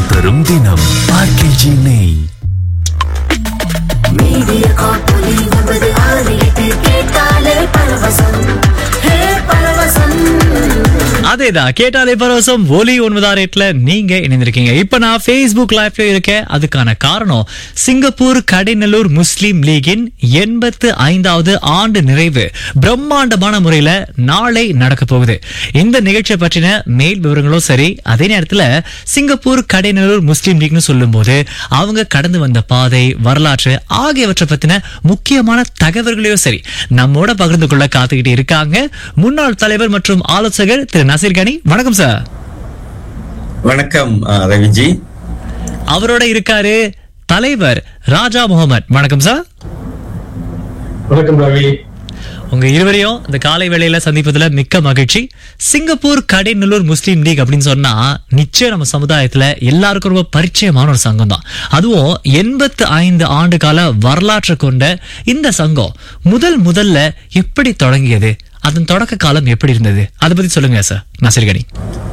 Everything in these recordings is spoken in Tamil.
தரும் தினம் ஆர்கேஜி நெய் மீடியா காப்பொலி ஒன்பது ஆறு எட்டு கேட்டாலே பரவசம் ஹே பரவசம் அதேதான் கேட்டாலே பரவசம் ஒலி ஒன்பதாம் ரேட்ல நீங்க இணைந்திருக்கீங்க இப்ப நான் Facebook லைவ்ல இருக்கேன் அதுக்கான காரணம் சிங்கப்பூர் கடைநல்லூர் முஸ்லீம் லீகின் எண்பத்து ஐந்தாவது ஆண்டு நிறைவு பிரம்மாண்டமான முறையில நாளை நடக்க போகுது இந்த நிகழ்ச்சியை பற்றின மேல் விவரங்களும் சரி அதே நேரத்துல சிங்கப்பூர் கடைநல்லூர் முஸ்லீம் லீக்னு சொல்லும்போது அவங்க கடந்து வந்த பாதை வரலாற்று ஆகியவற்றை பத்தின முக்கியமான தகவல்களையும் சரி நம்மோட பகிர்ந்து கொள்ள காத்துக்கிட்டு இருக்காங்க முன்னாள் தலைவர் மற்றும் ஆலோசகர் திரு நசீர் கனி வணக்கம் சார் வணக்கம் அஹ், ரவிஜி அவரோட இருக்காரு தலைவர் ராஜா முகமது வணக்கம் சார் வணக்கம் ரவி உங்க இருவரையும் இந்த காலை வேளையில சந்திப்பதுல மிக்க மகிழ்ச்சி சிங்கப்பூர் கடைநல்லூர் முஸ்லீம் லீக் அப்படின்னு சொன்னா நிச்சயம் நம்ம சமுதாயத்துல எல்லாருக்கும் ரொம்ப பரிச்சயமான ஒரு சங்கம் தான் அதுவும் எண்பத்து ஐந்து ஆண்டு கால வரலாற்று கொண்ட இந்த சங்கம் முதல் முதல்ல எப்படி தொடங்கியது அதன் தொடக்க காலம் எப்படி இருந்தது அதை பத்தி சொல்லுங்க சார் நசீர் கனி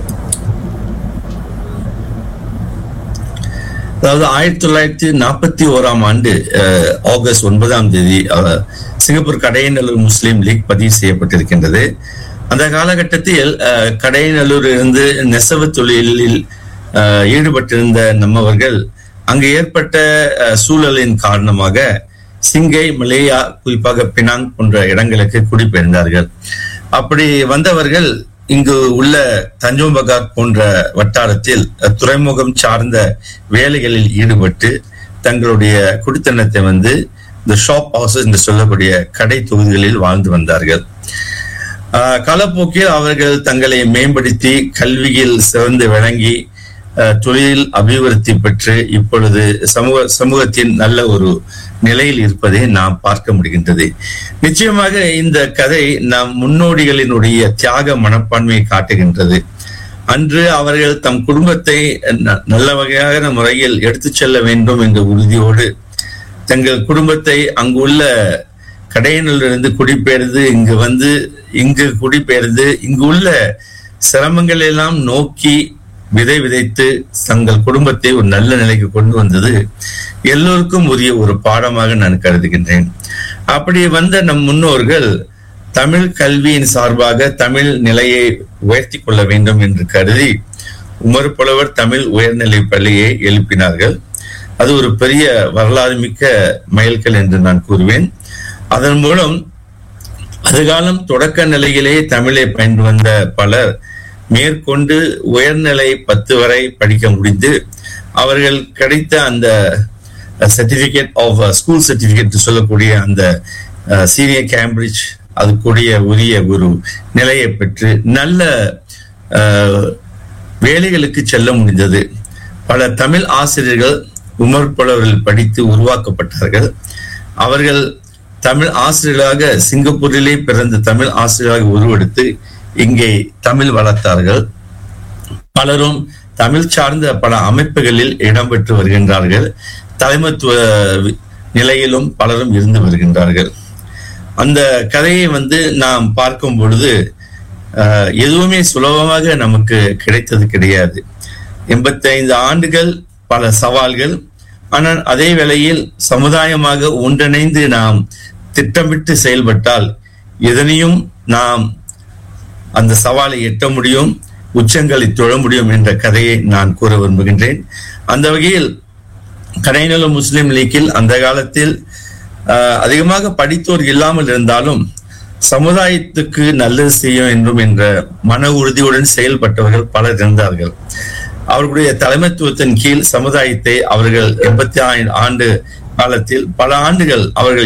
அதாவது ஆயிரத்தி தொள்ளாயிரத்தி நாற்பத்தி ஓராம் ஆண்டு அஹ், ஆகஸ்ட் ஒன்பதாம் தேதி அஹ், சிங்கப்பூர் கடையநல்லூர் முஸ்லீம் லீக் பதிவு செய்யப்பட்டிருக்கின்றது அந்த காலகட்டத்தில் அஹ், கடையநல்லூர் இருந்து நெசவு தொழிலில் அஹ், ஈடுபட்டிருந்த நம்மவர்கள் அங்கு ஏற்பட்ட அஹ், சூழலின் காரணமாக சிங்கை மலேயா குறிப்பாக பினாங் போன்ற இடங்களுக்கு குடிபெயர்ந்தார்கள் அப்படி வந்தவர்கள் இங்கு உள்ள தஞ்சோங் பகார் போன்ற வட்டாரத்தில் அஹ், துறைமுகம் சார்ந்த வேலைகளில் ஈடுபட்டு தங்களுடைய குடித்தனத்தை வந்து இந்த ஷாப் ஹவுசஸ் என்று சொல்லக்கூடிய கடை தொகுதிகளில் வாழ்ந்து வந்தார்கள் ஆஹ் காலப்போக்கில் அவர்கள் தங்களை மேம்படுத்தி கல்வியில் சிறந்து விளங்கி ஆஹ் தொழிலில் அபிவிருத்தி பெற்று இப்பொழுது சமூக சமூகத்தின் நல்ல ஒரு நிலையில் இருப்பதை நாம் பார்க்க முடிகின்றது நிச்சயமாக இந்த கதை நம் முன்னோடிகளினுடைய தியாக மனப்பான்மையை காட்டுகின்றது அன்று அவர்கள் தம் குடும்பத்தை ந- நல்ல வகையான முறையில் எடுத்துச் செல்ல வேண்டும் என்ற உறுதியோடு தங்கள் குடும்பத்தை அங்குள்ள கடையினிலிருந்து குடிபெயர்ந்து இங்கு வந்து இங்கு குடிபெயர்ந்து இங்கு உள்ள சிரமங்கள் எல்லாம் நோக்கி விதை விதைத்து தங்கள் குடும்பத்தை ஒரு நல்ல நிலைக்கு கொண்டு வந்தது எல்லோருக்கும் உரிய ஒரு பாடமாக நான் கருதுகின்றேன் அப்படி வந்த நம் முன்னோர்கள் தமிழ் கல்வியின் சார்பாக தமிழ் நிலையை உயர்த்தி கொள்ள வேண்டும் என்று கருதி உமர் புலவர் தமிழ் உயர்நிலை பள்ளியை எழுப்பினார்கள் அது ஒரு பெரிய வரலாறு மிக்க மைல்கல் என்று நான் கூறுவேன் அதன் மூலம் அதுகாலம் தொடக்க நிலையிலே தமிழை பயின்று வந்த பலர் மேற்கொண்டு உயர்நிலை பத்து வரை படிக்க முடிந்து அவர்கள் கிடைத்த அந்த சர்டிபிகேட் ஆஃப் ஸ்கூல் சர்டிபிகேட் சொல்லக்கூடிய அந்த சீனியர் கேம்பிரிட்ஜ் அதுக்குரிய உரிய ஒரு நிலையை பெற்று நல்ல அஹ், வேலைகளுக்கு செல்ல முடிந்தது பல தமிழ் ஆசிரியர்கள் உமர் புலவர்கள் படித்து உருவாக்கப்பட்டார்கள் அவர்கள் தமிழ் ஆசிரியர்களாக சிங்கப்பூரிலே பிறந்த தமிழ் ஆசிரியராக உருவெடுத்து இங்கே தமிழ் வளர்த்தார்கள் பலரும் தமிழ் சார்ந்த பல அமைப்புகளில் இடம்பெற்று வருகின்றார்கள் தலைமத்துவ நிலையிலும் பலரும் இருந்து வருகின்றார்கள் அந்த கதையை வந்து நாம் பார்க்கும் பொழுது அஹ், எதுவுமே சுலபமாக நமக்கு கிடைத்தது கிடையாது எண்பத்தைந்து ஆண்டுகள் பல சவால்கள் ஆனால் அதே வேளையில் சமுதாயமாக ஒன்றிணைந்து நாம் திட்டமிட்டு செயல்பட்டால் எதனையும் நாம் அந்த சவாலை எட்ட முடியும் உச்சங்களை தொழ முடியும் என்ற கதையை நான் கூற விரும்புகின்றேன் அந்த வகையில் கடைநல முஸ்லிம் லீக்கில் அந்த காலத்தில் ஆஹ், அதிகமாக படித்தோர் இல்லாமல் இருந்தாலும் சமுதாயத்துக்கு நல்லது செய்யும் என்றும் என்ற மன உறுதியுடன் செயல்பட்டவர்கள் பலர் இருந்தார்கள் அவர்களுடைய தலைமைத்துவத்தின் கீழ் சமுதாயத்தை அவர்கள் எண்பத்தி ஆண்டு காலத்தில் பல ஆண்டுகள் அவர்கள்